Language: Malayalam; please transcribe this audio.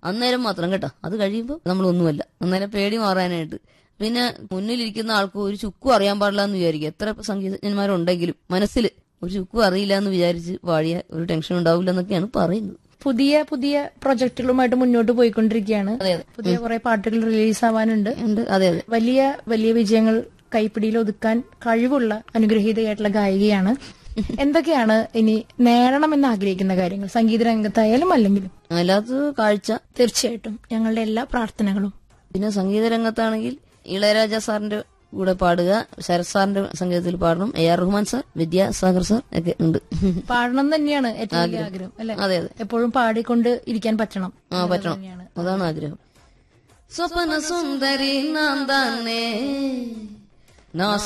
അന്നേരം മാത്രം കേട്ടോ അത് കഴിയുമ്പോൾ നമ്മളൊന്നുമല്ല അന്നേരം പേടി മാറാനായിട്ട് പിന്നെ മുന്നിലിരിക്കുന്ന ആൾക്ക് ഒരു ചുക്കും അറിയാൻ പാടില്ല എന്ന് വിചാരിക്കും എത്ര സംഗീതജ്ഞന്മാരുണ്ടെങ്കിലും മനസ്സിൽ ഒരു ചുക്കും അറിയില്ല എന്ന് വിചാരിച്ച് പാടിയ ഒരു ടെൻഷൻ ഉണ്ടാവില്ല എന്നൊക്കെയാണ് പറയുന്നത് പുതിയ പുതിയ പ്രൊജക്ടുകളുമായിട്ട് മുന്നോട്ട് പോയിക്കൊണ്ടിരിക്കുകയാണ് അതെ അതെ പുതിയ കുറെ പാട്ടുകൾ റിലീസ് ആവാനുണ്ട് ഉണ്ട് അതെ അതെ വലിയ വലിയ വിജയങ്ങൾ കൈപ്പിടിയിൽ ഒതുക്കാൻ കഴിവുള്ള അനുഗ്രഹീതയായിട്ടുള്ള ഗായികയാണ് എന്തൊക്കെയാണ് ഇനി നേടണമെന്ന് ആഗ്രഹിക്കുന്ന കാര്യങ്ങൾ സംഗീത രംഗത്തായാലും അല്ലെങ്കിലും അല്ലാത്തത് കാഴ്ച തീർച്ചയായിട്ടും ഞങ്ങളുടെ എല്ലാ പ്രാർത്ഥനകളും പിന്നെ സംഗീത രംഗത്താണെങ്കിൽ ഇളയരാജ സാറിന്റെ കൂടെ പാടുക ശരത് സാറിന്റെ സംഗീതത്തിൽ പാടണം A R Rahman sir Vidyasagar sir ഒക്കെ ഉണ്ട് പാടണം തന്നെയാണ് ഏറ്റവും വലിയ ആഗ്രഹം അല്ലെ അതെ അതെ എപ്പോഴും പാടിക്കൊണ്ട് ഇരിക്കാൻ പറ്റണം ആ പറ്റണം തന്നെയാണ് അതാണ് ആഗ്രഹം സ്വപ്ന സുന്ദരി നാം തന്നെ നാ